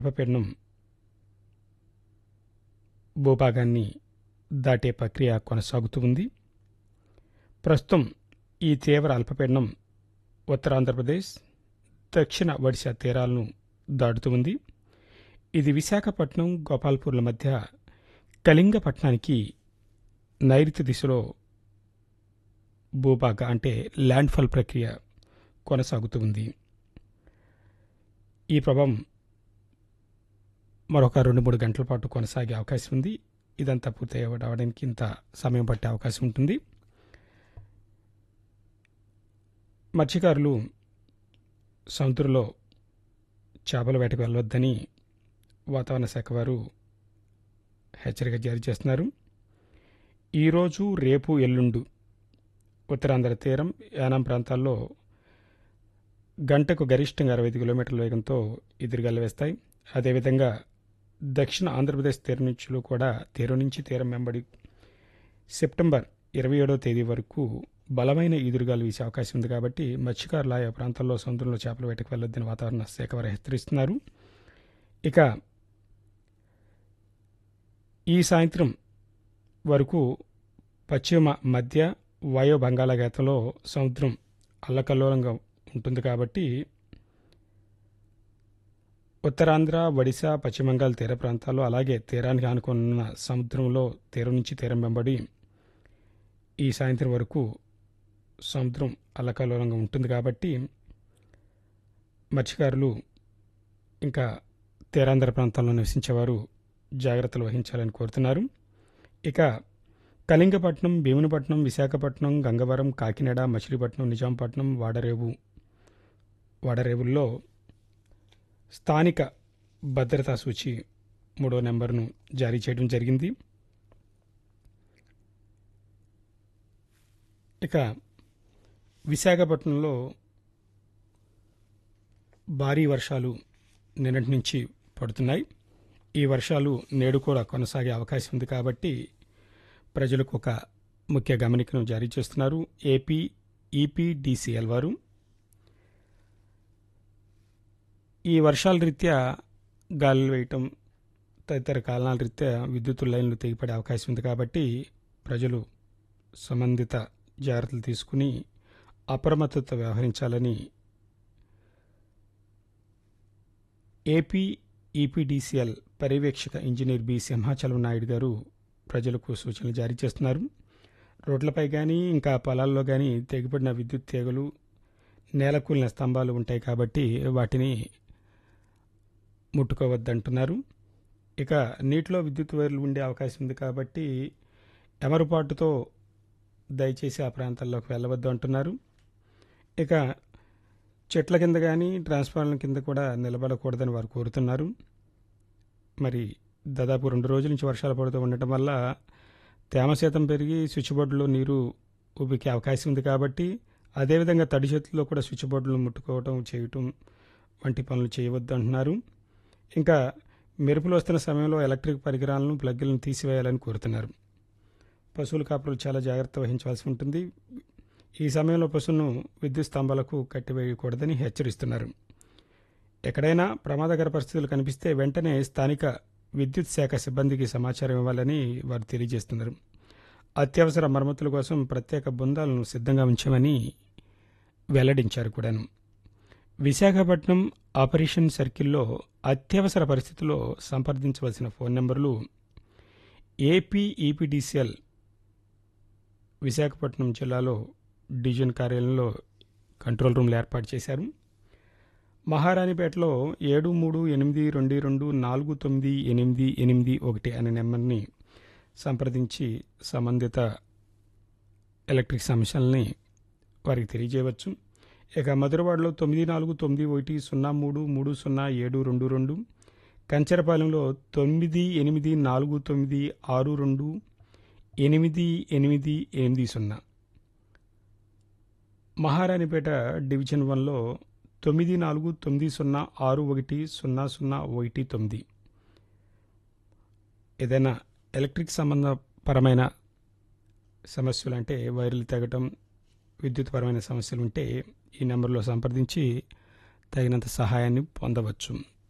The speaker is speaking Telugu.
అల్పపీడనం భూభాగాన్ని దాటే ప్రక్రియ కొనసాగుతూ ఉంది ప్రస్తుతం ఈ తీవ్ర అల్పపీడనం ఉత్తరాంధ్రప్రదేశ్ దక్షిణ ఒడిశా తీరాలను దాటుతూ ఉంది ఇది విశాఖపట్నం గోపాల్పూర్ల మధ్య కళింగపట్నానికి నైరుతి దిశలో భూభాగ అంటే ల్యాండ్ఫాల్ ప్రక్రియ కొనసాగుతూ ఉంది ఈ ప్రభావం మరొక రెండు మూడు గంటల పాటు కొనసాగే అవకాశం ఉంది ఇదంతా పూర్తి అవడానికి ఇంత సమయం పట్టే అవకాశం ఉంటుంది మత్స్యకారులు సముద్రంలో చేపల వేటకు వెళ్ళవద్దని వాతావరణ శాఖ వారు హెచ్చరిక జారీ చేస్తున్నారు ఈరోజు రేపు ఎల్లుండు ఉత్తరాంధ్ర తీరం యానాం ప్రాంతాల్లో గంటకు గరిష్టంగా అరవై ఐదు కిలోమీటర్ల వేగంతో ఎదురుగాలు వేస్తాయి అదేవిధంగా దక్షిణ ఆంధ్రప్రదేశ్ తీరం నుంచి కూడా తీరం నుంచి తీరం వెంబడి సెప్టెంబర్ ఇరవై ఏడవ తేదీ వరకు బలమైన ఈదురుగాలు వీసే అవకాశం ఉంది కాబట్టి మత్స్యకారులు ఆయా ప్రాంతాల్లో సముద్రంలో చేపల వేటకు వెళ్ళొద్దని వాతావరణ శాఖ వారు హెచ్చరిస్తున్నారు ఇక ఈ సాయంత్రం వరకు పశ్చిమ మధ్య వాయు బంగాళాఖాతంలో సముద్రం అల్లకల్లోలంగా ఉంటుంది కాబట్టి ఉత్తరాంధ్ర ఒడిశా పశ్చిమ బెంగాల్ తీర ప్రాంతాల్లో అలాగే తీరానికి ఆనుకున్న సముద్రంలో తీరం నుంచి తీరం వెంబడి ఈ సాయంత్రం వరకు సముద్రం అల్లకల్లోలంగా ఉంటుంది కాబట్టి మత్స్యకారులు ఇంకా తీరాంధ్ర ప్రాంతాల్లో నివసించేవారు జాగ్రత్తలు వహించాలని కోరుతున్నారు ఇక కళింగపట్నం భీమునిపట్నం విశాఖపట్నం గంగవరం కాకినాడ మచిలీపట్నం నిజాంపట్నం వాడరేవు వాడరేవుల్లో స్థానిక భద్రతా సూచి మూడో నెంబర్ను జారీ చేయడం జరిగింది ఇక విశాఖపట్నంలో భారీ వర్షాలు నిన్నటి నుంచి పడుతున్నాయి ఈ వర్షాలు నేడు కూడా కొనసాగే అవకాశం ఉంది కాబట్టి ప్రజలకు ఒక ముఖ్య గమనికను జారీ చేస్తున్నారు ఏపీ ఈపీడీసీఎల్ వారు ఈ వర్షాల రీత్యా గాలులు వేయటం తదితర కారణాల రీత్యా విద్యుత్ లైన్లు తెగిపడే అవకాశం ఉంది కాబట్టి ప్రజలు సంబంధిత జాగ్రత్తలు తీసుకుని అప్రమత్తత వ్యవహరించాలని ఏపీ ఈపీడీసీఎల్ పర్యవేక్షక ఇంజనీర్ బి సింహాచలం నాయుడు గారు ప్రజలకు సూచనలు జారీ చేస్తున్నారు రోడ్లపై కానీ ఇంకా పొలాల్లో కానీ తెగిపడిన విద్యుత్ తీగలు నేలకూలిన స్తంభాలు ఉంటాయి కాబట్టి వాటిని ముట్టుకోవద్దంటున్నారు ఇక నీటిలో విద్యుత్ వైర్లు ఉండే అవకాశం ఉంది కాబట్టి ఎమరుపాటుతో దయచేసి ఆ ప్రాంతాల్లోకి వెళ్ళవద్దు అంటున్నారు ఇక చెట్ల కింద కానీ ట్రాన్స్ఫార్మర్ల కింద కూడా నిలబడకూడదని వారు కోరుతున్నారు మరి దాదాపు రెండు రోజుల నుంచి వర్షాలు పడుతూ ఉండటం వల్ల తేమ శాతం పెరిగి స్విచ్ బోర్డులో నీరు ఉబికే అవకాశం ఉంది కాబట్టి అదేవిధంగా తడి చేతుల్లో కూడా స్విచ్ బోర్డులను ముట్టుకోవటం చేయటం వంటి పనులు చేయవద్దు అంటున్నారు ఇంకా మెరుపులు వస్తున్న సమయంలో ఎలక్ట్రిక్ పరికరాలను ప్లగ్లను తీసివేయాలని కోరుతున్నారు పశువుల కాపులు చాలా జాగ్రత్త వహించవలసి ఉంటుంది ఈ సమయంలో పశువును విద్యుత్ స్తంభాలకు కట్టివేయకూడదని హెచ్చరిస్తున్నారు ఎక్కడైనా ప్రమాదకర పరిస్థితులు కనిపిస్తే వెంటనే స్థానిక విద్యుత్ శాఖ సిబ్బందికి సమాచారం ఇవ్వాలని వారు తెలియజేస్తున్నారు అత్యవసర మరమ్మతుల కోసం ప్రత్యేక బృందాలను సిద్ధంగా ఉంచామని వెల్లడించారు కూడాను విశాఖపట్నం ఆపరేషన్ సర్కిల్లో అత్యవసర పరిస్థితుల్లో సంప్రదించవలసిన ఫోన్ నెంబర్లు ఏపీ ఈపీడీసీఎల్ విశాఖపట్నం జిల్లాలో డివిజన్ కార్యాలయంలో కంట్రోల్ రూమ్లు ఏర్పాటు చేశారు మహారాణిపేటలో ఏడు మూడు ఎనిమిది రెండు రెండు నాలుగు తొమ్మిది ఎనిమిది ఎనిమిది ఒకటి అనే నెంబర్ని సంప్రదించి సంబంధిత ఎలక్ట్రిక్ సమస్యల్ని వారికి తెలియజేయవచ్చు ఇక మధురవాడలో తొమ్మిది నాలుగు తొమ్మిది ఒకటి సున్నా మూడు మూడు సున్నా ఏడు రెండు రెండు కంచరపాలెంలో తొమ్మిది ఎనిమిది నాలుగు తొమ్మిది ఆరు రెండు ఎనిమిది ఎనిమిది ఎనిమిది సున్నా మహారాణిపేట డివిజన్ వన్లో తొమ్మిది నాలుగు తొమ్మిది సున్నా ఆరు ఒకటి సున్నా సున్నా ఒకటి తొమ్మిది ఏదైనా ఎలక్ట్రిక్ సంబంధపరమైన సమస్యలు అంటే వైర్లు తెగటం విద్యుత్ పరమైన సమస్యలు ఉంటే ఈ నెంబర్లో సంప్రదించి తగినంత సహాయాన్ని పొందవచ్చు